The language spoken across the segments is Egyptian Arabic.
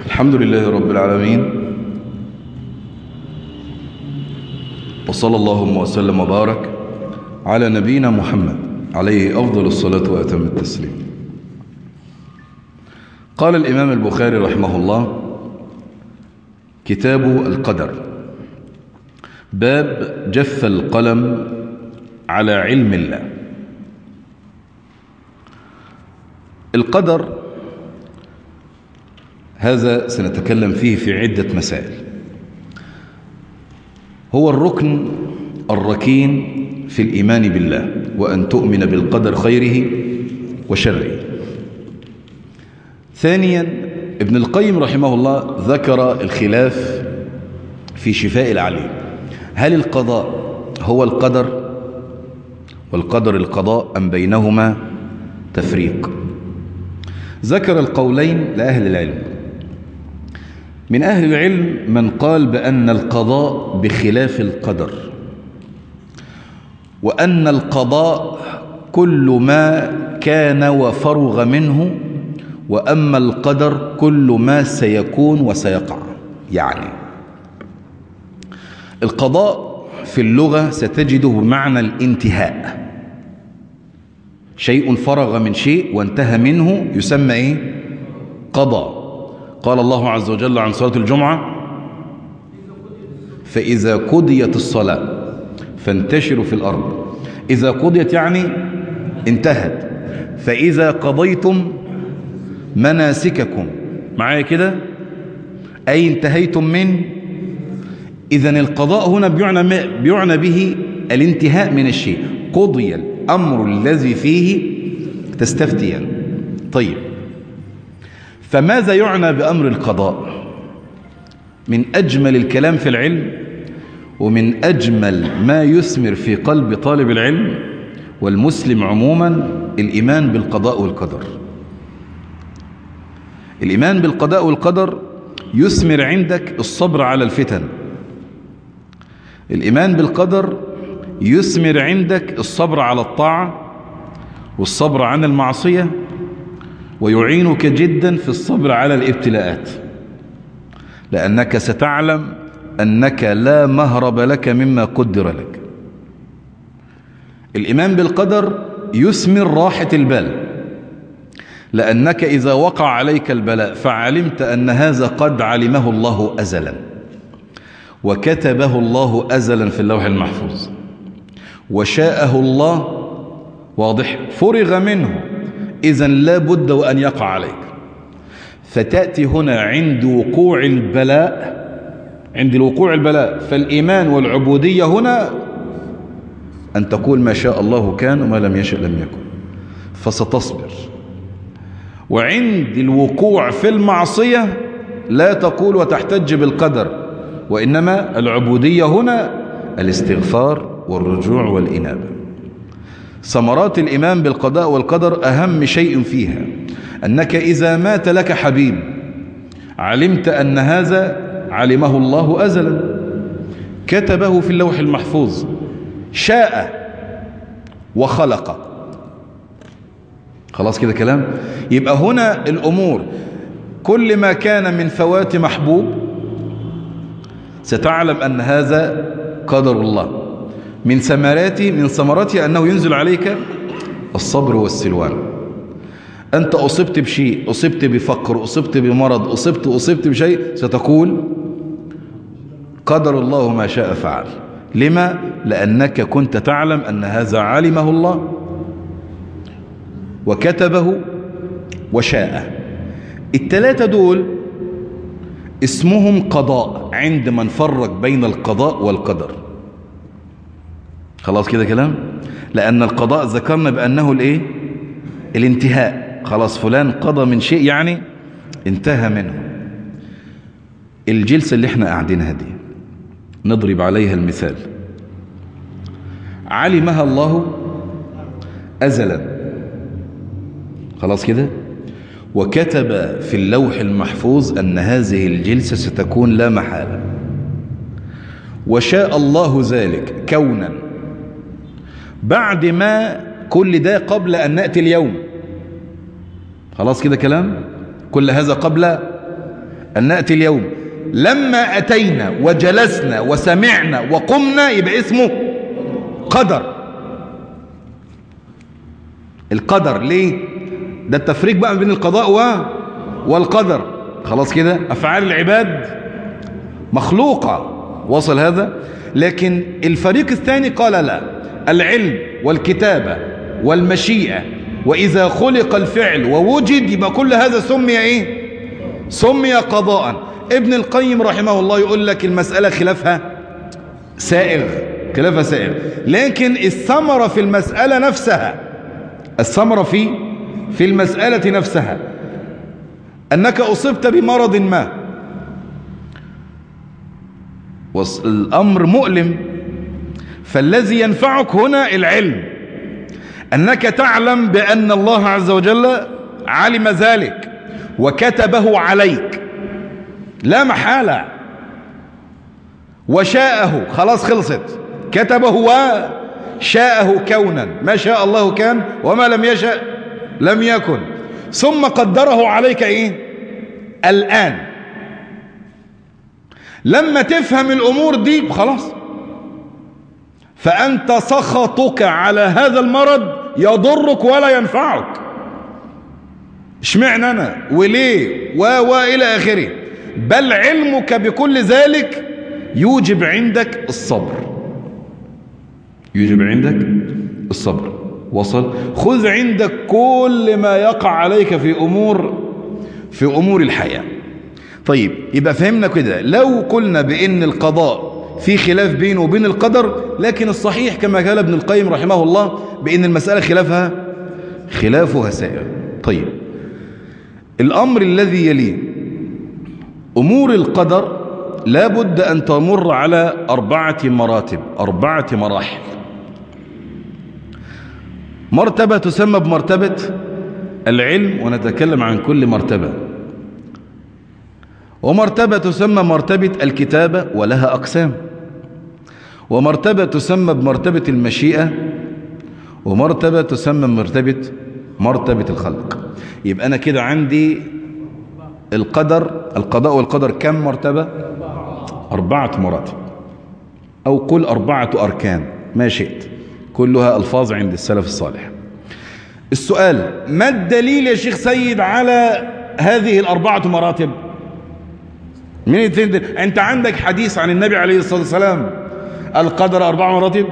الحمد لله رب العالمين وصلى اللهم وسلم وبارك على نبينا محمد عليه أفضل الصلاة وأتم التسليم قال الإمام البخاري رحمه الله كتاب القدر باب جف القلم على علم الله القدر هذا سنتكلم فيه في عدة مسائل هو الركن الركين في الإيمان بالله وأن تؤمن بالقدر خيره وشره ثانيا ابن القيم رحمه الله ذكر الخلاف في شفاء العليم هل القضاء هو القدر والقدر القضاء أم بينهما تفريق ذكر القولين لأهل العلم من أهل العلم من قال بأن القضاء بخلاف القدر وأن القضاء كل ما كان وفرغ منه وأما القدر كل ما سيكون وسيقع يعني القضاء في اللغة ستجده بمعنى الانتهاء شيء فرغ من شيء وانتهى منه يسمى ايه قضاء قال الله عز وجل عن صلاة الجمعة فإذا قضيت الصلاة فانتشروا في الأرض إذا قضيت يعني انتهت فإذا قضيتم مناسككم معايا كده أي انتهيتم من إذا القضاء هنا بيعنى, بيعنى به الانتهاء من الشيء قضي الأمر الذي فيه تستفتيان طيب فماذا يعنى بأمر القضاء من أجمل الكلام في العلم ومن أجمل ما يثمر في قلب طالب العلم والمسلم عموما الإيمان بالقضاء والقدر الإيمان بالقضاء والقدر يثمر عندك الصبر على الفتن الإيمان بالقدر يثمر عندك الصبر على الطاعة والصبر عن المعصية ويعينك جدا في الصبر على الابتلاءات لأنك ستعلم أنك لا مهرب لك مما قدر لك الإيمان بالقدر يثمر راحة البال لأنك إذا وقع عليك البلاء فعلمت أن هذا قد علمه الله أزلا وكتبه الله أزلا في اللوح المحفوظ وشاءه الله واضح فرغ منه إذا لا بد وأن يقع عليك فتأتي هنا عند وقوع البلاء عند الوقوع البلاء فالإيمان والعبودية هنا أن تقول ما شاء الله كان وما لم يشاء لم يكن فستصبر وعند الوقوع في المعصية لا تقول وتحتج بالقدر وإنما العبودية هنا الاستغفار والرجوع والإنابة ثمرات الإيمان بالقضاء والقدر أهم شيء فيها أنك إذا مات لك حبيب علمت أن هذا علمه الله أزلا كتبه في اللوح المحفوظ شاء وخلق خلاص كده كلام يبقى هنا الأمور كل ما كان من فوات محبوب ستعلم أن هذا قدر الله من ثمراته من ثمراته أنه ينزل عليك الصبر والسلوان أنت أصبت بشيء أصبت بفقر أصبت بمرض أصبت أصبت بشيء ستقول قدر الله ما شاء فعل لما؟ لأنك كنت تعلم أن هذا علمه الله وكتبه وشاء التلاتة دول اسمهم قضاء عند من فرق بين القضاء والقدر خلاص كده كلام لأن القضاء ذكرنا بأنه الايه الانتهاء خلاص فلان قضى من شيء يعني انتهى منه الجلسة اللي احنا قاعدينها دي نضرب عليها المثال علمها الله أزلا خلاص كده وكتب في اللوح المحفوظ أن هذه الجلسة ستكون لا محالة وشاء الله ذلك كونا بعد ما كل ده قبل أن نأتي اليوم خلاص كده كلام كل هذا قبل أن نأتي اليوم لما أتينا وجلسنا وسمعنا وقمنا يبقى اسمه قدر القدر ليه ده التفريق بقى بين القضاء و... والقدر خلاص كده أفعال العباد مخلوقة وصل هذا لكن الفريق الثاني قال لا العلم والكتابة والمشيئة وإذا خلق الفعل ووجد يبقى كل هذا سمي إيه سمي قضاء ابن القيم رحمه الله يقول لك المسألة خلافها سائغ خلافها سائغ لكن الثمرة في المسألة نفسها الثمرة في في المسألة نفسها أنك أصبت بمرض ما الأمر مؤلم فالذي ينفعك هنا العلم أنك تعلم بأن الله عز وجل علم ذلك وكتبه عليك لا محالة وشاءه خلاص خلصت كتبه وشاءه كونا ما شاء الله كان وما لم يشاء لم يكن ثم قدره عليك ايه الآن لما تفهم الأمور دي خلاص فأنت سخطك على هذا المرض يضرك ولا ينفعك اشمعنى أنا وليه و و إلى آخره بل علمك بكل ذلك يوجب عندك الصبر يوجب عندك الصبر وصل خذ عندك كل ما يقع عليك في أمور في أمور الحياة طيب يبقى فهمنا كده لو قلنا بأن القضاء في خلاف بينه وبين القدر لكن الصحيح كما قال ابن القيم رحمه الله بأن المسألة خلافها خلافها سائر طيب الأمر الذي يليه أمور القدر لا بد أن تمر على أربعة مراتب أربعة مراحل مرتبة تسمى بمرتبة العلم ونتكلم عن كل مرتبة ومرتبة تسمى مرتبة الكتابة ولها أقسام ومرتبة تسمى بمرتبة المشيئة ومرتبة تسمى بمرتبة مرتبة الخلق يبقى أنا كده عندي القدر القضاء والقدر كم مرتبة أربعة مراتب أو قل أربعة أركان ما شئت كلها ألفاظ عند السلف الصالح السؤال ما الدليل يا شيخ سيد على هذه الأربعة مراتب من الاثنين انت عندك حديث عن النبي عليه الصلاة والسلام القدر أربع مراتب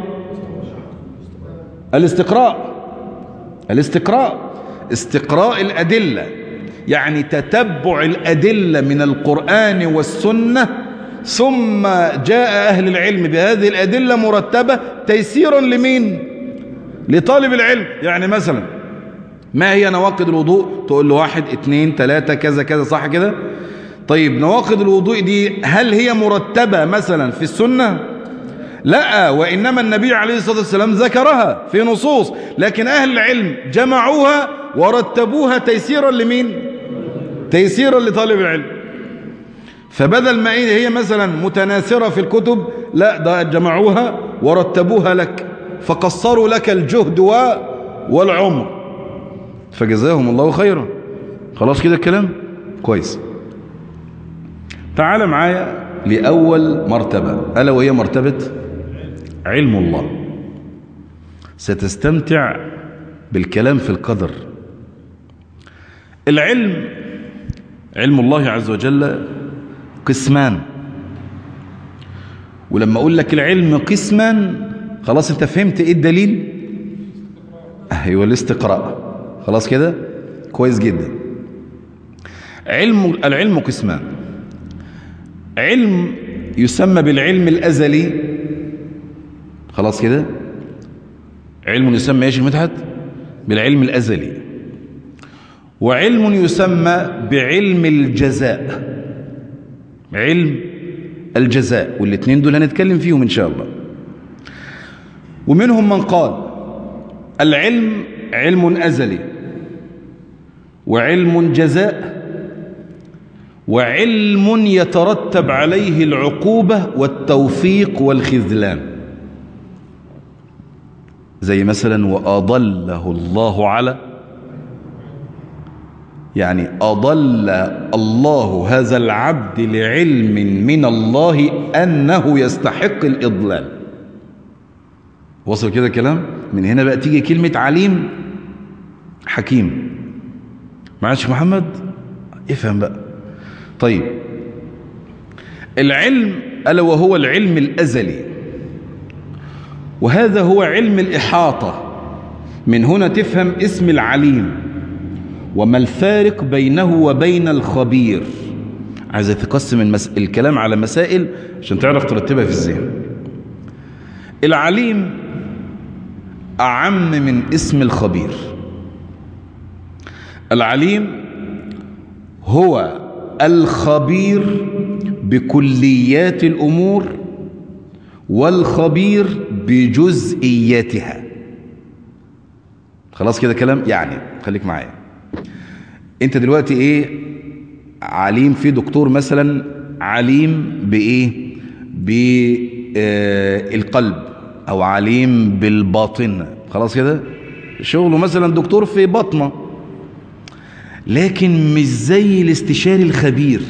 الاستقراء الاستقراء استقراء الأدلة يعني تتبع الأدلة من القرآن والسنة ثم جاء أهل العلم بهذه الأدلة مرتبة تيسيرا لمين لطالب العلم يعني مثلا ما هي نواقض الوضوء تقول له واحد اتنين تلاتة كذا كذا صح كده طيب نواقض الوضوء دي هل هي مرتبة مثلا في السنة لا وإنما النبي عليه الصلاة والسلام ذكرها في نصوص لكن أهل العلم جمعوها ورتبوها تيسيرا لمين تيسيرا لطالب العلم فبدل ما هي مثلا متناثرة في الكتب لا ده جمعوها ورتبوها لك فقصروا لك الجهد والعمر فجزاهم الله خيرا خلاص كده الكلام كويس تعال معايا لأول مرتبة ألا وهي مرتبة علم الله ستستمتع بالكلام في القدر العلم علم الله عز وجل قسمان ولما أقول لك العلم قسمان خلاص انت فهمت ايه الدليل ايوه الاستقراء خلاص كده كويس جدا علم العلم قسمان علم يسمى بالعلم الأزلي خلاص كده علم يسمى ايش مدحت بالعلم الأزلي وعلم يسمى بعلم الجزاء علم الجزاء والاثنين دول هنتكلم فيهم إن شاء الله ومنهم من قال العلم علم أزلي وعلم جزاء وعلم يترتب عليه العقوبة والتوفيق والخذلان زي مثلا وأضله الله على يعني أضل الله هذا العبد لعلم من الله أنه يستحق الإضلال وصل كده كلام من هنا بقى تيجي كلمة عليم حكيم معاش محمد افهم بقى طيب العلم ألا وهو العلم الأزلي وهذا هو علم الإحاطة من هنا تفهم اسم العليم وما الفارق بينه وبين الخبير عايز تقسم المس... الكلام على مسائل عشان تعرف ترتبها في الذهن العليم أعم من اسم الخبير العليم هو الخبير بكليات الأمور والخبير بجزئياتها خلاص كده كلام يعني خليك معايا انت دلوقتي ايه عليم في دكتور مثلا عليم بايه بالقلب او عليم بالباطن خلاص كده شغله مثلا دكتور في بطنه لكن مش زي الاستشاري الخبير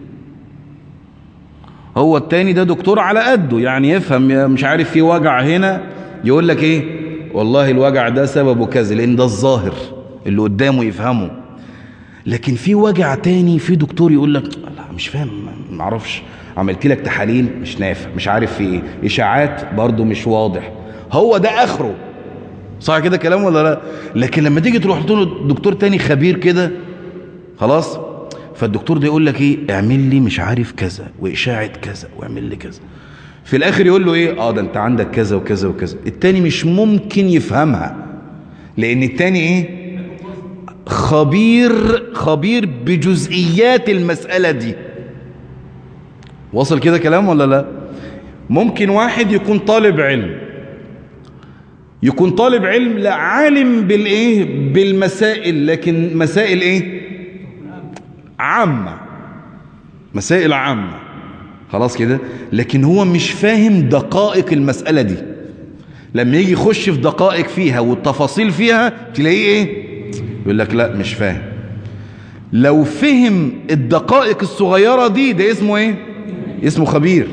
هو التاني ده دكتور على قده يعني يفهم مش عارف في وجع هنا يقول لك ايه والله الوجع ده سببه كذا لان ده الظاهر اللي قدامه يفهمه لكن في وجع تاني في دكتور يقول لك لا مش فاهم ما اعرفش عملت لك تحاليل مش نافع مش عارف في ايه اشاعات برضو مش واضح هو ده اخره صح كده كلام ولا لا لكن لما تيجي تروح له دكتور تاني خبير كده خلاص فالدكتور ده يقول لك ايه اعمل لي مش عارف كذا واشاعه كذا واعمل لي كذا في الاخر يقول له ايه اه ده انت عندك كذا وكذا وكذا التاني مش ممكن يفهمها لان التاني ايه خبير خبير بجزئيات المسألة دي وصل كده كلام ولا لا ممكن واحد يكون طالب علم يكون طالب علم لا عالم بالايه بالمسائل لكن مسائل ايه عامة مسائل عامة خلاص كده لكن هو مش فاهم دقائق المسألة دي لما يجي يخش في دقائق فيها والتفاصيل فيها تلاقيه ايه يقول لك لا مش فاهم لو فهم الدقائق الصغيرة دي ده اسمه ايه اسمه خبير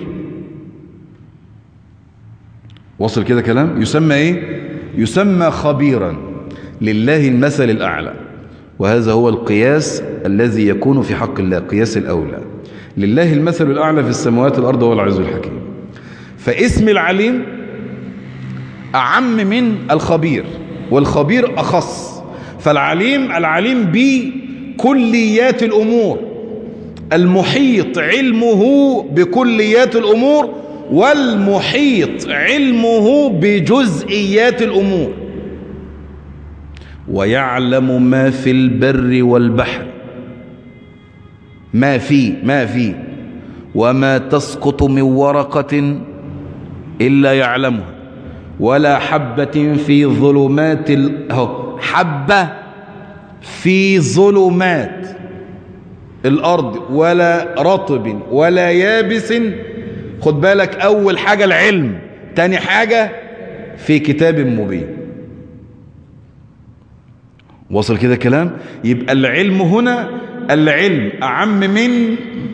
وصل كده كلام يسمى ايه يسمى خبيرا لله المثل الأعلى وهذا هو القياس الذي يكون في حق الله قياس الأولى لله المثل الأعلى في السماوات والأرض هو العز الحكيم فاسم العليم أعم من الخبير والخبير أخص فالعليم العليم بكليات الأمور المحيط علمه بكليات الأمور والمحيط علمه بجزئيات الأمور ويعلم ما في البر والبحر ما في ما في وما تسقط من ورقة إلا يعلمها ولا حبة في ظلمات حبة في ظلمات الأرض ولا رطب ولا يابس خد بالك أول حاجة العلم تاني حاجة في كتاب مبين وصل كده كلام يبقى العلم هنا العلم أعم من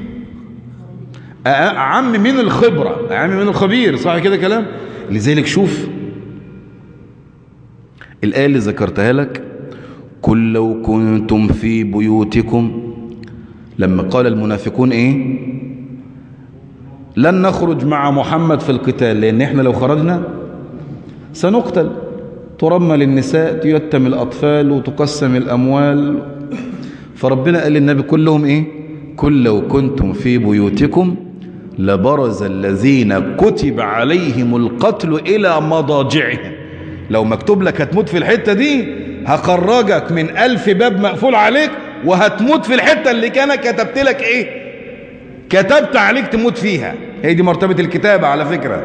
أعم من الخبرة أعم من الخبير صح كده كلام لذلك شوف الآية اللي ذكرتها لك قل لو كنتم في بيوتكم لما قال المنافقون ايه لن نخرج مع محمد في القتال لان احنا لو خرجنا سنقتل ترمل النساء تيتم الاطفال وتقسم الاموال فربنا قال للنبي كلهم ايه كل لو كنتم في بيوتكم لبرز الذين كتب عليهم القتل الى مضاجعهم لو مكتوب لك هتموت في الحتة دي هخرجك من ألف باب مقفول عليك وهتموت في الحتة اللي كان كتبت لك ايه كتبت عليك تموت فيها هي دي مرتبة الكتابة على فكرة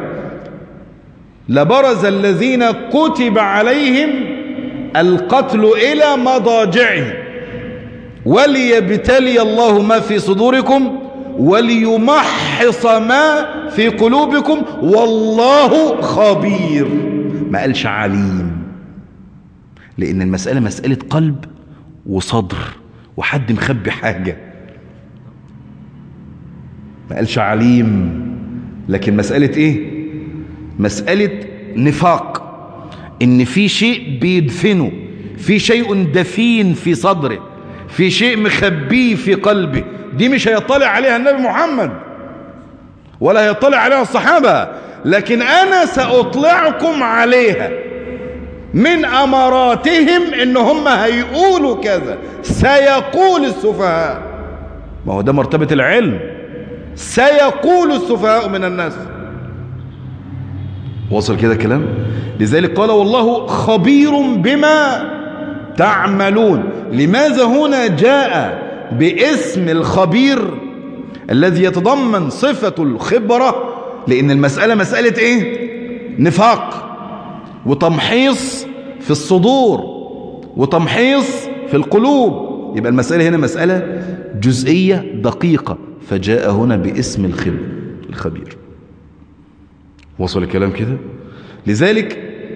لبرز الذين كتب عليهم القتل إلى مضاجعهم وليبتلي الله ما في صدوركم وليمحص ما في قلوبكم والله خبير ما قالش عليم لأن المسألة مسألة قلب وصدر وحد مخبي حاجة ما قالش عليم لكن مسألة ايه مسألة نفاق ان في شيء بيدفنه في شيء دفين في صدره في شيء مخبيه في قلبه دي مش هيطلع عليها النبي محمد ولا هيطلع عليها الصحابة لكن انا ساطلعكم عليها من اماراتهم ان هم هيقولوا كذا سيقول السفهاء ما هو ده مرتبة العلم سيقول السفهاء من الناس وصل كده كلام لذلك قال والله خبير بما تعملون لماذا هنا جاء باسم الخبير الذي يتضمن صفة الخبرة لأن المسألة مسألة إيه نفاق وتمحيص في الصدور وتمحيص في القلوب يبقى المسألة هنا مسألة جزئية دقيقة فجاء هنا باسم الخبر الخبير وصل الكلام كده لذلك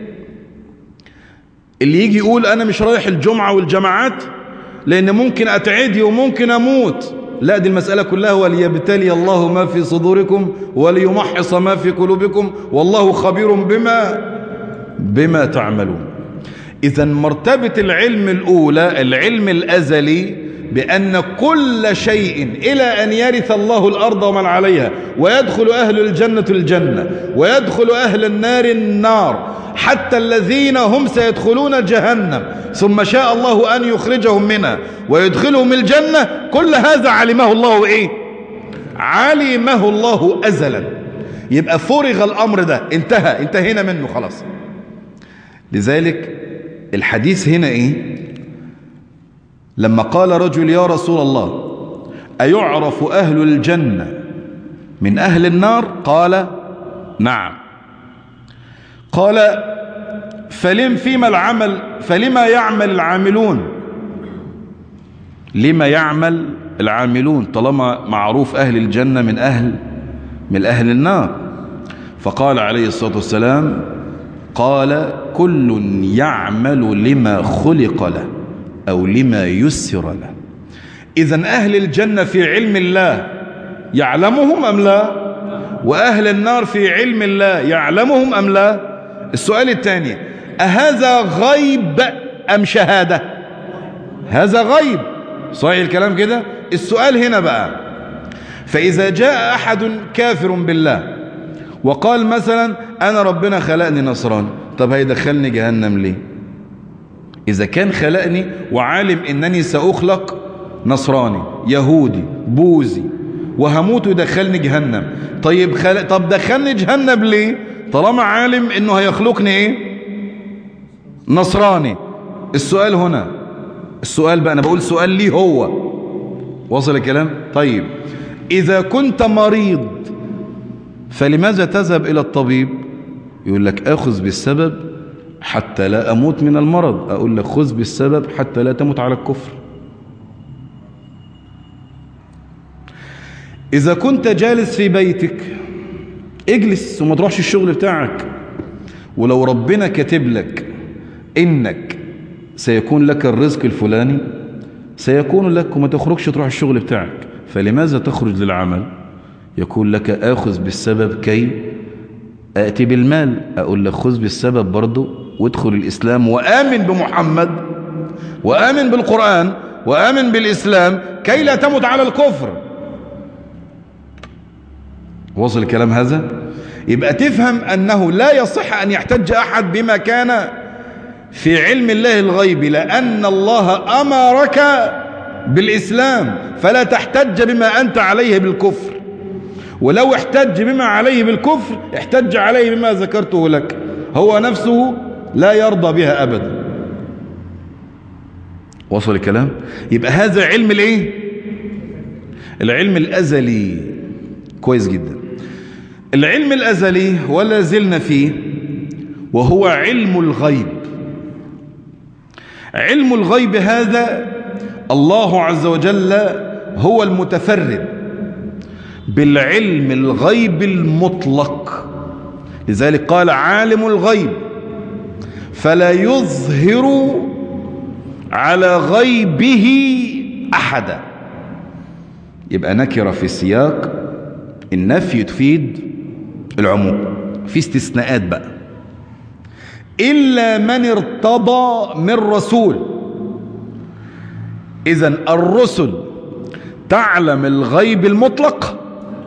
اللي يجي يقول أنا مش رايح الجمعة والجماعات لأن ممكن أتعدي وممكن أموت لا دي المسألة كلها وليبتلي الله ما في صدوركم وليمحص ما في قلوبكم والله خبير بما بما تعملون إذا مرتبة العلم الأولى العلم الأزلي بأن كل شيء إلى أن يرث الله الأرض ومن عليها ويدخل أهل الجنة الجنة ويدخل أهل النار النار حتى الذين هم سيدخلون جهنم ثم شاء الله أن يخرجهم منها ويدخلهم الجنة كل هذا علمه الله إيه علمه الله أزلا يبقى فرغ الأمر ده انتهى انتهينا منه خلاص لذلك الحديث هنا إيه لما قال رجل يا رسول الله أيعرف أهل الجنة من أهل النار قال نعم قال فلم فيما العمل فلما يعمل العاملون لما يعمل العاملون طالما معروف أهل الجنة من أهل من أهل النار فقال عليه الصلاة والسلام قال كل يعمل لما خلق له أو لما يسر له إذا أهل الجنة في علم الله يعلمهم أم لا وأهل النار في علم الله يعلمهم أم لا السؤال الثاني أهذا غيب أم شهادة هذا غيب صحيح الكلام كده السؤال هنا بقى فإذا جاء أحد كافر بالله وقال مثلا أنا ربنا خلقني نصران طب هيدخلني جهنم ليه إذا كان خلقني وعالم إنني سأخلق نصراني يهودي بوذي وهموت ويدخلني جهنم طيب خلق طب دخلني جهنم ليه طالما عالم إنه هيخلقني إيه نصراني السؤال هنا السؤال بقى أنا بقول سؤال ليه هو وصل الكلام طيب إذا كنت مريض فلماذا تذهب إلى الطبيب يقول لك أخذ بالسبب حتى لا أموت من المرض أقول لك خذ بالسبب حتى لا تموت على الكفر إذا كنت جالس في بيتك اجلس وما تروحش الشغل بتاعك ولو ربنا كاتب لك إنك سيكون لك الرزق الفلاني سيكون لك وما تخرجش تروح الشغل بتاعك فلماذا تخرج للعمل يقول لك آخذ بالسبب كي آتي بالمال أقول لك خذ بالسبب برضه وادخل الإسلام وآمن بمحمد وآمن بالقرآن وآمن بالإسلام كي لا تمت على الكفر وصل الكلام هذا يبقى تفهم أنه لا يصح أن يحتج أحد بما كان في علم الله الغيب لأن الله أمرك بالإسلام فلا تحتج بما أنت عليه بالكفر ولو احتج بما عليه بالكفر احتج عليه بما ذكرته لك هو نفسه لا يرضى بها أبدا وصل الكلام يبقى هذا علم الايه العلم الأزلي كويس جدا العلم الأزلي ولا زلنا فيه وهو علم الغيب علم الغيب هذا الله عز وجل هو المتفرد بالعلم الغيب المطلق لذلك قال عالم الغيب فلا يظهر على غيبه أحدا يبقى نكرة في سياق النفي تفيد العموم في استثناءات بقى إلا من ارتضى من رسول إذا الرسل تعلم الغيب المطلق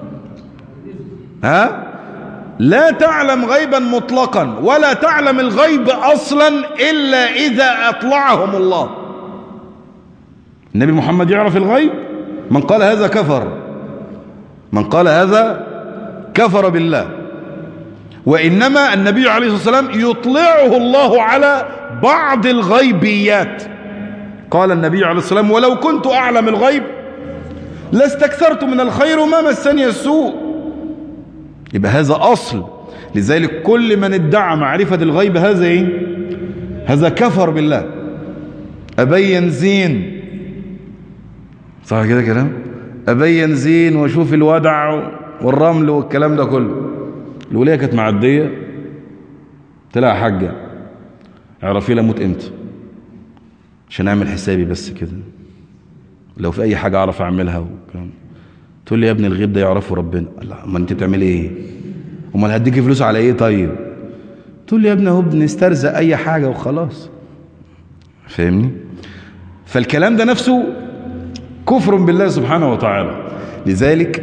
ها لا تعلم غيبا مطلقا ولا تعلم الغيب أصلا إلا إذا أطلعهم الله النبي محمد يعرف الغيب من قال هذا كفر من قال هذا كفر بالله وإنما النبي عليه الصلاة والسلام يطلعه الله على بعض الغيبيات قال النبي عليه الصلاة والسلام ولو كنت أعلم الغيب لاستكثرت من الخير وما مسني السوء يبقى هذا أصل لذلك كل من ادعى معرفة الغيب هذا إيه هذا كفر بالله أبين زين صح كده كلام أبين زين وأشوف الودع والرمل والكلام ده كله الولاية كانت معدية تلاقي حاجة اعرفي لي اموت امتى عشان اعمل حسابي بس كده لو في اي حاجة اعرف اعملها وكلام تقول لي يا ابني الغيب ده يعرفه ربنا لا ما انت بتعمل ايه امال هديكي فلوس على ايه طيب تقول لي يا ابني اهو بنسترزق اي حاجة وخلاص فاهمني فالكلام ده نفسه كفر بالله سبحانه وتعالى لذلك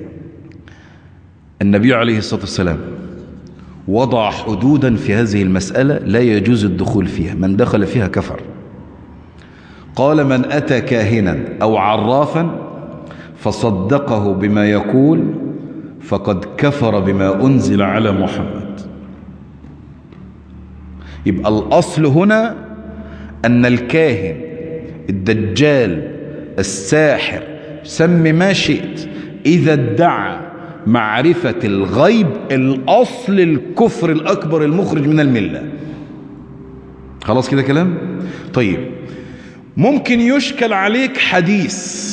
النبي عليه الصلاة والسلام وضع حدودا في هذه المسألة لا يجوز الدخول فيها من دخل فيها كفر قال من أتى كاهنا أو عرافا فصدقه بما يقول فقد كفر بما أنزل على محمد يبقى الأصل هنا أن الكاهن الدجال الساحر سم ما شئت إذا ادعى معرفة الغيب الأصل الكفر الأكبر المخرج من الملة خلاص كده كلام طيب ممكن يشكل عليك حديث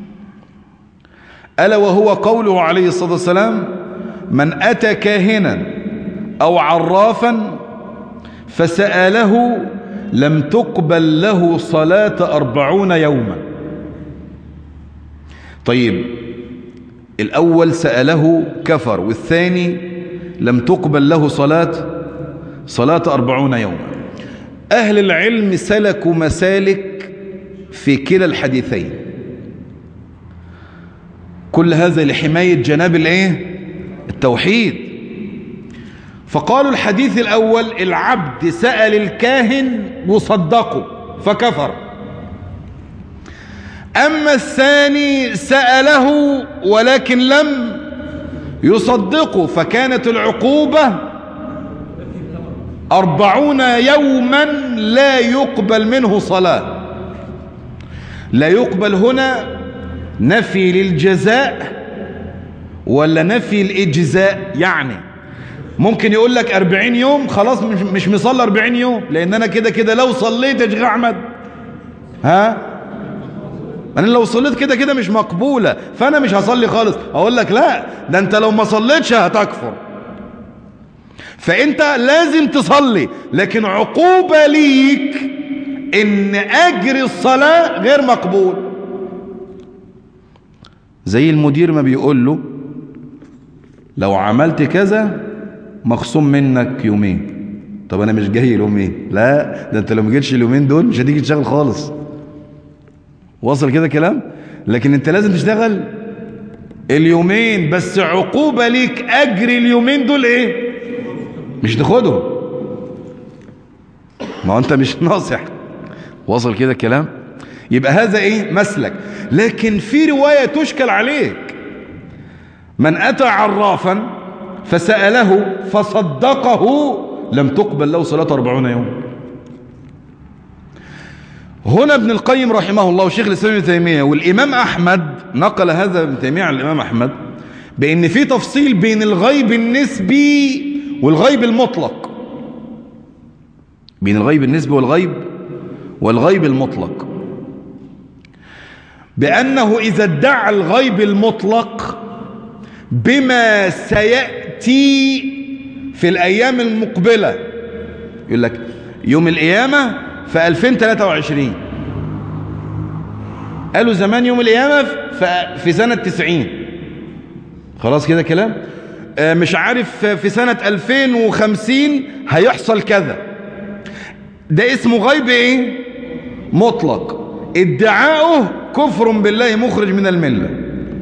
ألا وهو قوله عليه الصلاة والسلام من أتى كاهنا أو عرافا فسأله لم تقبل له صلاة أربعون يوما طيب الأول سأله كفر والثاني لم تقبل له صلاة صلاة أربعون يوما أهل العلم سلكوا مسالك في كلا الحديثين كل هذا لحماية جناب الايه التوحيد فقالوا الحديث الأول العبد سأل الكاهن وصدقه فكفر أما الثاني سأله ولكن لم يصدقه فكانت العقوبة أربعون يوما لا يقبل منه صلاة لا يقبل هنا نفي للجزاء ولا نفي الإجزاء يعني ممكن يقول لك أربعين يوم خلاص مش, مش مصلي أربعين يوم لأن أنا كده كده لو صليت يا شيخ أحمد ها انا لو صليت كده كده مش مقبولة فانا مش هصلي خالص اقول لك لا ده انت لو ما صليتش هتكفر فانت لازم تصلي لكن عقوبة ليك ان اجر الصلاة غير مقبول زي المدير ما بيقول له لو عملت كذا مخصوم منك يومين طب انا مش جاي يومين لا ده انت لو ما جيتش اليومين دول مش هتيجي تشتغل خالص وصل كده كلام لكن انت لازم تشتغل اليومين بس عقوبة ليك اجر اليومين دول ايه مش تاخدهم ما انت مش ناصح وصل كده كلام يبقى هذا ايه مسلك لكن في رواية تشكل عليك من اتى عرافا فسأله فصدقه لم تقبل له صلاة أربعون يوم هنا ابن القيم رحمه الله وشيخ الإسلام ابن تيمية والإمام أحمد نقل هذا ابن تيمية عن الإمام أحمد بأن في تفصيل بين الغيب النسبي والغيب المطلق بين الغيب النسبي والغيب والغيب المطلق بأنه إذا ادعى الغيب المطلق بما سيأتي في الأيام المقبلة يقول لك يوم القيامة في 2023 قالوا زمان يوم القيامة ف- في سنة 90 خلاص كده كلام آه، مش عارف في سنة 2050 هيحصل كذا ده اسمه غيب ايه مطلق ادعاؤه كفر بالله مخرج من المله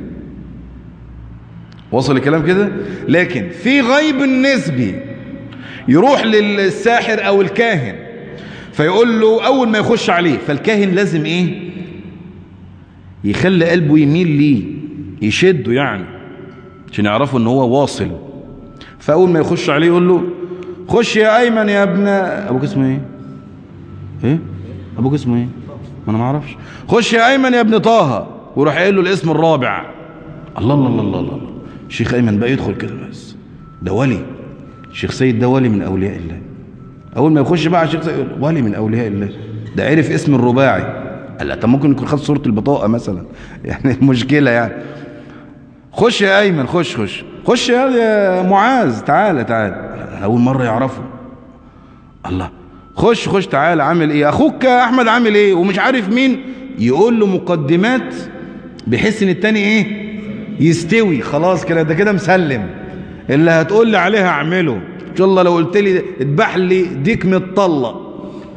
وصل الكلام كده لكن في غيب نسبي يروح للساحر او الكاهن فيقول له اول ما يخش عليه فالكاهن لازم ايه يخلي قلبه يميل ليه يشده يعني عشان يعرفوا ان هو واصل فاول ما يخش عليه يقول له خش يا ايمن يا ابن ابوك اسمه ايه ايه ابوك اسمه ايه ما انا ما اعرفش خش يا ايمن يا ابن طه وراح قايل له الاسم الرابع الله الله الله الله, الله. الشيخ ايمن بقى يدخل كده بس ده ولي الشيخ سيد ده ولي من اولياء الله اول ما يخش بقى على الشيخ سيد يقول ولي من اولياء الله ده عرف اسم الرباعي قال لا طب ممكن يكون خد صوره البطاقه مثلا يعني مشكله يعني خش يا ايمن خش خش خش يا يا معاذ تعالى تعالى اول مره يعرفه الله خش خش تعالى عامل ايه اخوك احمد عامل ايه ومش عارف مين يقول له مقدمات بحيث ان التاني ايه يستوي خلاص كده ده كده مسلم اللي هتقول لي عليها اعمله ان شاء الله لو قلت لي اذبح لي ديك متطلق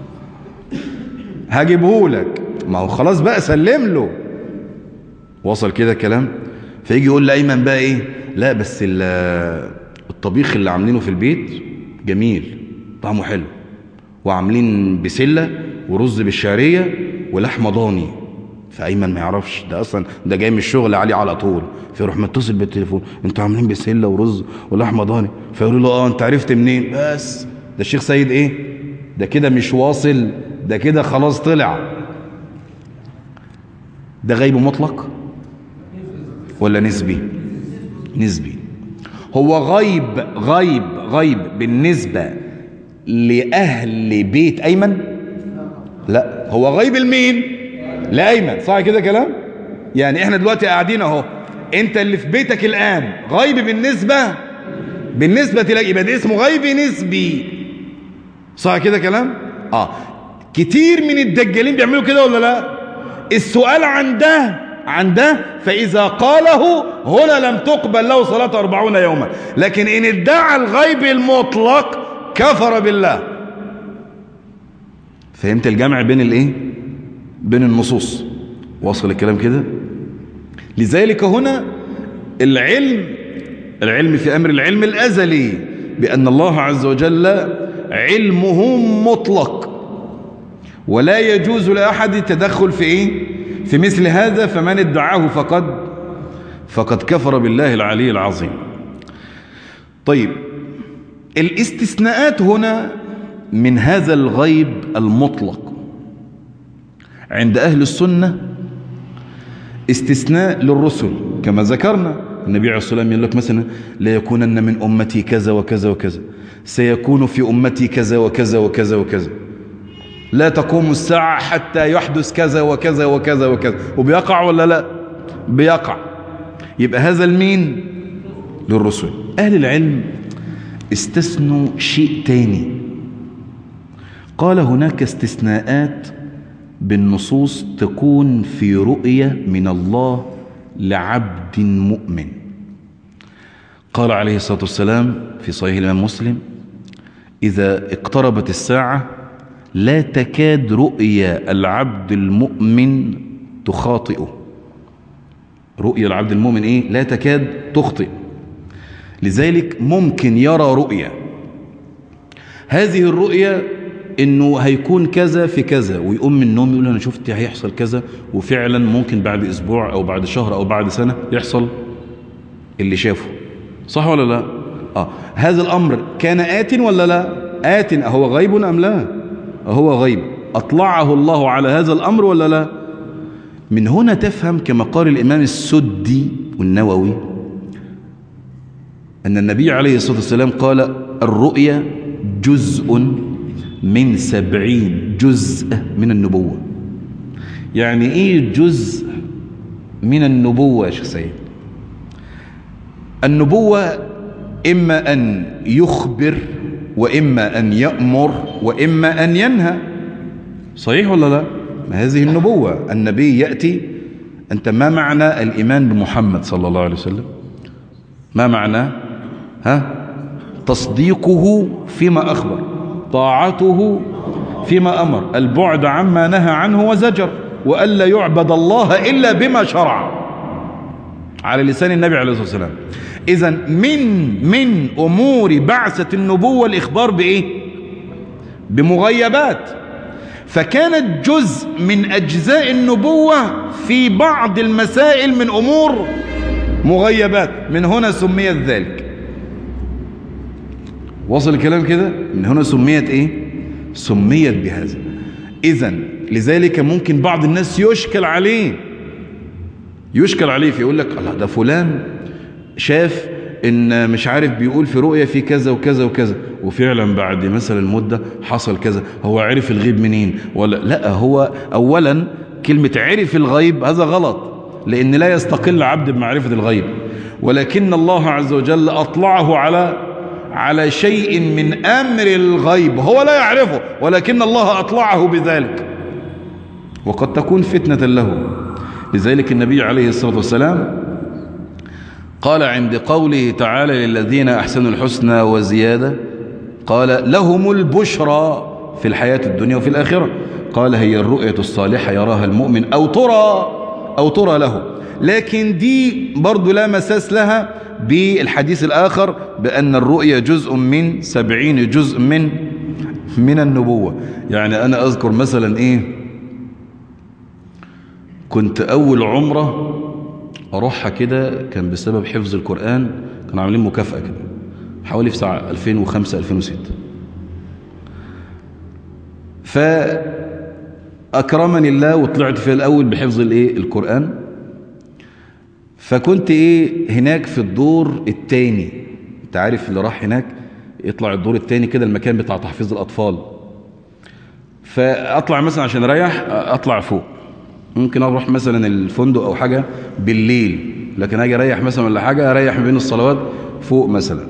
هجيبه لك ما هو خلاص بقى سلم له وصل كده كلام فيجي يقول لايمن بقى ايه لا بس ال- الطبيخ اللي عاملينه في البيت جميل طعمه حلو وعاملين بسله ورز بالشعريه ولحمه ضاني فايمن ما يعرفش ده اصلا ده جاي من الشغل عليه على طول فيروح متصل بالتليفون انتوا عاملين بسله ورز ولحمه ضاني فيقولوا له اه انت عرفت منين بس ده الشيخ سيد ايه ده كده مش واصل ده كده خلاص طلع ده غيب مطلق ولا نسبي نسبي هو غيب غيب غيب بالنسبة لأهل بيت أيمن لا هو غيب المين لأيمن صح كده كلام يعني احنا دلوقتي قاعدين اهو انت اللي في بيتك الآن غيب بالنسبة بالنسبة لك يبقى ده اسمه غيب نسبي صح كده كلام اه كتير من الدجالين بيعملوا كده ولا لا السؤال عن ده عن ده فإذا قاله هنا لم تقبل له صلاة أربعون يوما لكن إن ادعى الغيب المطلق كفر بالله فهمت الجمع بين الايه بين النصوص وصل الكلام كده لذلك هنا العلم العلم في أمر العلم الأزلي بأن الله عز وجل علمه مطلق ولا يجوز لأحد التدخل في إيه في مثل هذا فمن ادعاه فقد فقد كفر بالله العلي العظيم طيب الاستثناءات هنا من هذا الغيب المطلق عند أهل السنة استثناء للرسل كما ذكرنا النبي عليه الصلاة والسلام يقول لك مثلا لا يكونن من أمتي كذا وكذا وكذا سيكون في أمتي كذا وكذا وكذا وكذا لا تقوم الساعة حتى يحدث كذا وكذا وكذا وكذا وبيقع ولا لا بيقع يبقى هذا المين للرسل أهل العلم استثنوا شيء تاني قال هناك استثناءات بالنصوص تكون في رؤية من الله لعبد مؤمن قال عليه الصلاة والسلام في صحيح الإمام مسلم إذا اقتربت الساعة لا تكاد رؤيا العبد المؤمن تخاطئه رؤيا العبد المؤمن ايه لا تكاد تخطئ لذلك ممكن يرى رؤيا هذه الرؤيا انه هيكون كذا في كذا ويقوم من النوم يقول انا شفت هيحصل كذا وفعلا ممكن بعد اسبوع او بعد شهر او بعد سنة يحصل اللي شافه صح ولا لا اه هذا الامر كان آت ولا لا آت اهو غيب ام لا هو غيب أطلعه الله على هذا الأمر ولا لا من هنا تفهم كما قال الإمام السدي والنووي أن النبي عليه الصلاة والسلام قال الرؤيا جزء من سبعين جزء من النبوة يعني إيه جزء من النبوة يا شيخ سيد النبوة إما أن يخبر وإما أن يأمر وإما أن ينهى صحيح ولا لا ما هذه النبوة النبي يأتي أنت ما معنى الإيمان بمحمد صلى الله عليه وسلم ما معنى ها تصديقه فيما أخبر طاعته فيما أمر البعد عما نهى عنه وزجر وألا يعبد الله إلا بما شرع على لسان النبي عليه الصلاة والسلام إذا من من أمور بعثة النبوة الإخبار بإيه بمغيبات فكانت جزء من أجزاء النبوة في بعض المسائل من أمور مغيبات من هنا سميت ذلك وصل الكلام كده من هنا سميت ايه سميت بهذا اذا لذلك ممكن بعض الناس يشكل عليه يشكل عليه فيقول لك الله ده فلان شاف ان مش عارف بيقول في رؤية في كذا وكذا وكذا وفعلا بعد مثلا مدة حصل كذا هو عرف الغيب منين ولا لا هو اولا كلمة عرف الغيب هذا غلط لان لا يستقل عبد بمعرفة الغيب ولكن الله عز وجل اطلعه على على شيء من امر الغيب هو لا يعرفه ولكن الله اطلعه بذلك وقد تكون فتنة له لذلك النبي عليه الصلاة والسلام قال عند قوله تعالى للذين أحسنوا الحسنى وزيادة قال لهم البشرى في الحياة الدنيا وفي الآخرة قال هي الرؤية الصالحة يراها المؤمن أو ترى أو ترى له لكن دي برضو لا مساس لها بالحديث الآخر بأن الرؤية جزء من سبعين جزء من من النبوة يعني أنا أذكر مثلا إيه كنت أول عمرة أروحها كده كان بسبب حفظ القرآن كانوا عاملين مكافأة كده حوالي في ساعة 2005 2006 فأكرمني الله وطلعت في الأول بحفظ الإيه القرآن فكنت إيه هناك في الدور الثاني أنت عارف اللي راح هناك يطلع الدور الثاني كده المكان بتاع تحفيظ الأطفال فأطلع مثلا عشان أريح أطلع فوق ممكن اروح مثلا الفندق او حاجة بالليل لكن اجي اريح مثلا ولا حاجة اريح ما بين الصلوات فوق مثلا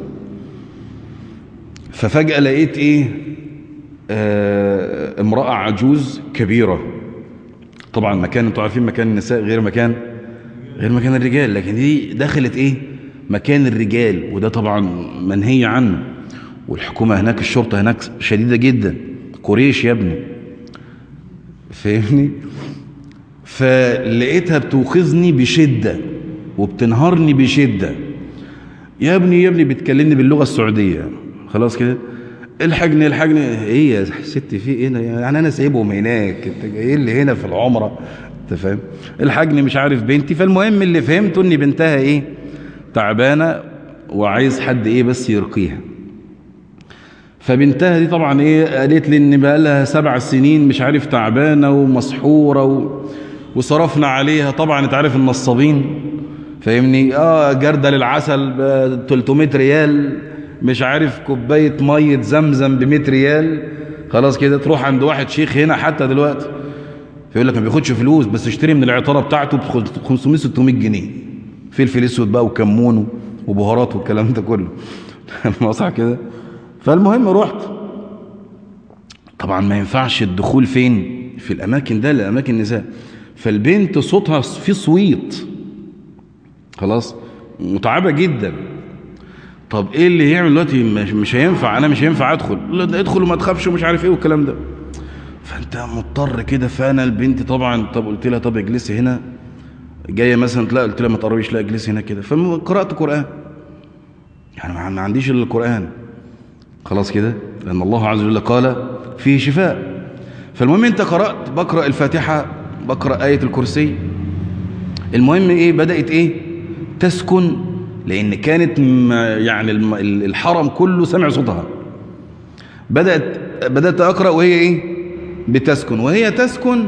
ففجأة لقيت ايه آه امرأة عجوز كبيرة طبعا مكان انتوا عارفين مكان النساء غير مكان غير مكان الرجال لكن دي دخلت ايه مكان الرجال وده طبعا منهي عنه والحكومة هناك الشرطة هناك شديدة جدا قريش يا ابني فاهمني فلقيتها بتوخذني بشدة وبتنهارني بشدة يا ابني يا ابني بتكلمني باللغة السعودية خلاص كده الحجني الحجني ايه يا ست في ايه يعني انا سايبهم هناك انت جاي لي هنا في العمرة انت فاهم الحجني مش عارف بنتي فالمهم اللي فهمته ان بنتها ايه تعبانة وعايز حد ايه بس يرقيها فبنتها دي طبعا ايه قالت لي ان بقى لها سبع سنين مش عارف تعبانة ومسحورة و... وصرفنا عليها طبعا انت عارف النصابين فاهمني اه جردل العسل ب 300 ريال مش عارف كوبايه ميه زمزم ب 100 ريال خلاص كده تروح عند واحد شيخ هنا حتى دلوقتي فيقول لك ما بياخدش فلوس بس اشتري من العطاره بتاعته ب 500 600 جنيه فلفل اسود بقى وكمون وبهارات والكلام ده كله صح كده فالمهم رحت طبعا ما ينفعش الدخول فين في الاماكن ده لاماكن النساء فالبنت صوتها في صويت خلاص متعبة جدا طب ايه اللي يعمل دلوقتي مش هينفع انا مش هينفع ادخل لا ده ادخل وما تخافش ومش عارف ايه والكلام ده فانت مضطر كده فانا البنت طبعا طب قلت لها طب اجلسي هنا جايه مثلا لا قلت لها ما تقربيش لا اجلسي هنا كده فقرات قران يعني ما عنديش الا القران خلاص كده لان الله عز وجل قال فيه شفاء فالمهم انت قرات بقرا الفاتحه بقرأ آية الكرسي المهم ايه بدأت ايه تسكن لان كانت يعني الحرم كله سمع صوتها بدأت بدأت أقرأ وهي ايه بتسكن وهي تسكن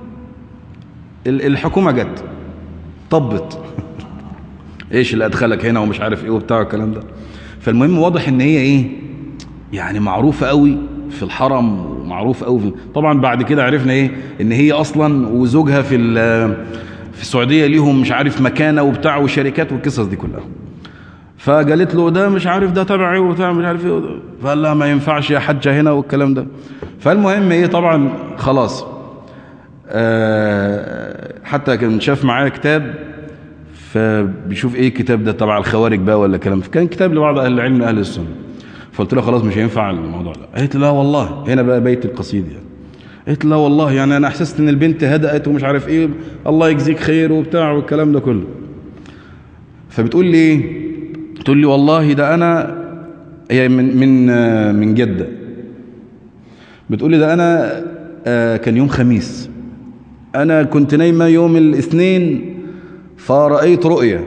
الحكومة جت طبت ايش اللي ادخلك هنا ومش عارف ايه وبتاع الكلام ده فالمهم واضح ان هي ايه يعني معروفة قوي في الحرم ومعروف قوي في طبعا بعد كده عرفنا ايه ان هي اصلا وزوجها في في السعوديه ليهم مش عارف مكانه وبتاع وشركات والقصص دي كلها فقالت له ده مش عارف ده تبعي وبتاع مش عارف ايه فقال لها ما ينفعش يا حجه هنا والكلام ده فالمهم ايه طبعا خلاص آه، حتى كان شاف معايا كتاب فبيشوف ايه الكتاب ده تبع الخوارج بقى ولا كلام فكان كتاب لبعض اهل العلم اهل السنه فقلت له خلاص مش هينفع الموضوع ده قالت لا والله هنا بقى بيت القصيد يعني قالت لا والله يعني انا احسست ان البنت هدأت ومش عارف ايه الله يجزيك خير وبتاع والكلام ده كله فبتقول لي ايه تقول لي والله ده انا هي من من آه، من جده بتقول لي ده انا آه، كان يوم خميس انا كنت نايمه يوم الاثنين فرأيت رؤيا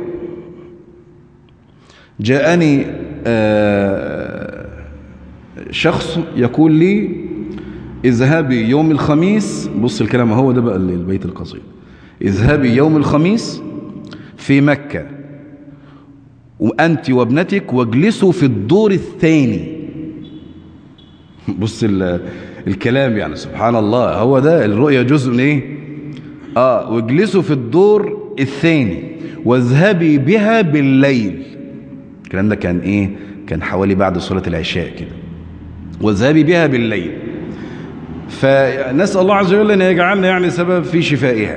جاءني آه، شخص يقول لي اذهبي يوم الخميس بص الكلام هو ده بقى البيت القصيد اذهبي يوم الخميس في مكة وأنت وابنتك واجلسوا في الدور الثاني بص ال- الكلام يعني سبحان الله هو ده الرؤية جزء من ايه اه واجلسوا في الدور الثاني واذهبي بها بالليل الكلام ده كان ايه كان حوالي بعد صلاة العشاء كده واذهبي بها بالليل فنسأل الله عز وجل أن يجعلنا يعني سبب في شفائها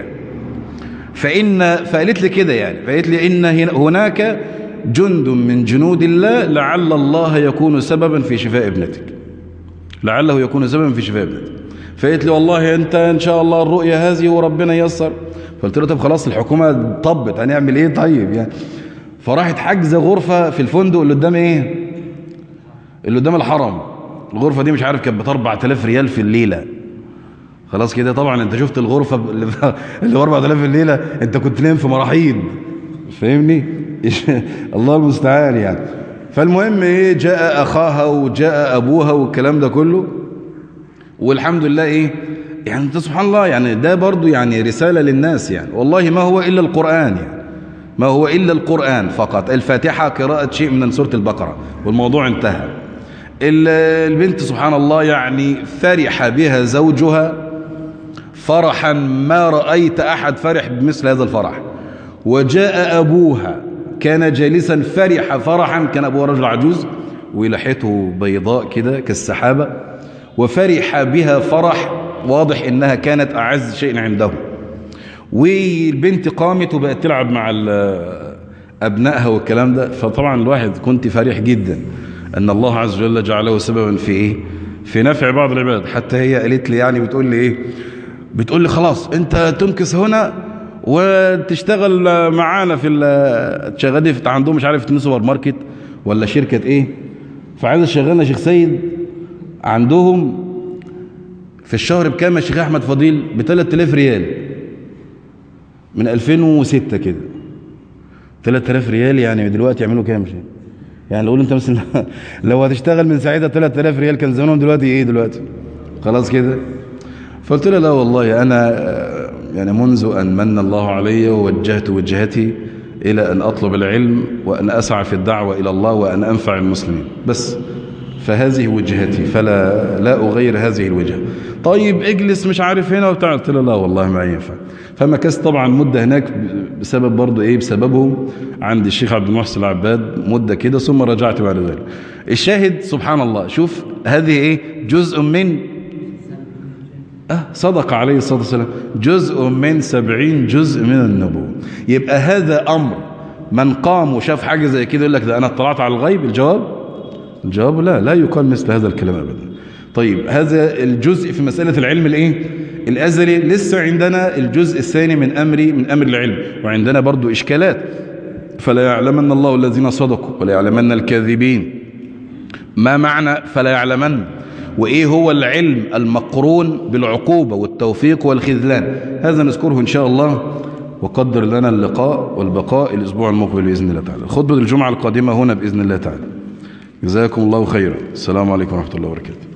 فإن فقالت لي كده يعني فقالت لي إن هنا- هناك جند من جنود الله لعل الله يكون سببا في شفاء ابنتك لعله يكون سببا في شفاء ابنتك فقالت لي والله أنت إن شاء الله الرؤية هذه وربنا ييسر فقلت له طب خلاص الحكومة طبت هنعمل إيه طيب يعني فراحت حجز غرفة في الفندق اللي قدام إيه اللي قدام الحرم الغرفة دي مش عارف كانت ب 4000 ريال في الليلة خلاص كده طبعا انت شفت الغرفة اللي اللي ب 4000 في الليلة انت كنت نايم في مراحيض فاهمني الله المستعان يعني فالمهم ايه جاء اخاها وجاء ابوها والكلام ده كله والحمد لله ايه يعني انت سبحان الله يعني ده برضو يعني رسالة للناس يعني والله ما هو الا القرآن يعني ما هو الا القرآن فقط الفاتحة قراءة شيء من سورة البقرة والموضوع انتهى ال- البنت سبحان الله يعني فرح بها زوجها فرحا ما رأيت أحد فرح بمثل هذا الفرح وجاء أبوها كان جالسا فرح فرحا كان أبوها رجل عجوز ولحيته بيضاء كده كالسحابة وفرح بها فرح واضح إنها كانت أعز شيء عنده والبنت قامت وبقت تلعب مع ال- أبنائها والكلام ده فطبعا الواحد كنت فرح جدا أن الله عز وجل جعله سببا في إيه في نفع بعض العباد حتى هي قالت لي يعني بتقول لي إيه بتقول لي خلاص أنت تمكث هنا وتشتغل معانا في ال- تشغلني في عندهم مش عارف اتنين سوبر ماركت ولا شركة إيه فعايز تشغلنا شيخ سيد عندهم في الشهر بكام يا شيخ أحمد فضيل ب 3000 ريال من 2006 كده 3000 ريال يعني دلوقتي يعملوا كام شيء يعني لو انت مثلا لو هتشتغل من ساعتها 3000 ريال كان زمانهم دلوقتي ايه دلوقتي خلاص كده فقلت له لا والله انا آه، يعني منذ ان من الله علي ووجهت وجهتي الى ان اطلب العلم وان اسعى في الدعوه الى الله وان انفع المسلمين بس فهذه وجهتي فلا لا اغير هذه الوجهه طيب اجلس مش عارف هنا وبتاع قلت له لا والله ما ينفع فمكثت طبعا مده هناك بسبب برضه ايه بسببهم عند الشيخ عبد المحسن العباد مده كده ثم رجعت بعد ذلك الشاهد سبحان الله شوف هذه ايه جزء من أه صدق عليه الصلاة والسلام جزء من سبعين جزء من النبوة يبقى هذا أمر من قام وشاف حاجة زي كده يقول لك ده أنا اطلعت على الغيب الجواب الجواب لا لا يقال مثل هذا الكلام أبدا طيب هذا الجزء في مسألة العلم الإيه الأزلي لسه عندنا الجزء الثاني من أمري من أمر العلم وعندنا برضو إشكالات فلا يعلمن الله الذين صدقوا ولا يعلمن الكاذبين ما معنى فلا يعلمن وإيه هو العلم المقرون بالعقوبة والتوفيق والخذلان هذا نذكره إن شاء الله وقدر لنا اللقاء والبقاء الأسبوع المقبل بإذن الله تعالى خطبة الجمعة القادمة هنا بإذن الله تعالى جزاكم الله خيرا السلام عليكم ورحمة الله وبركاته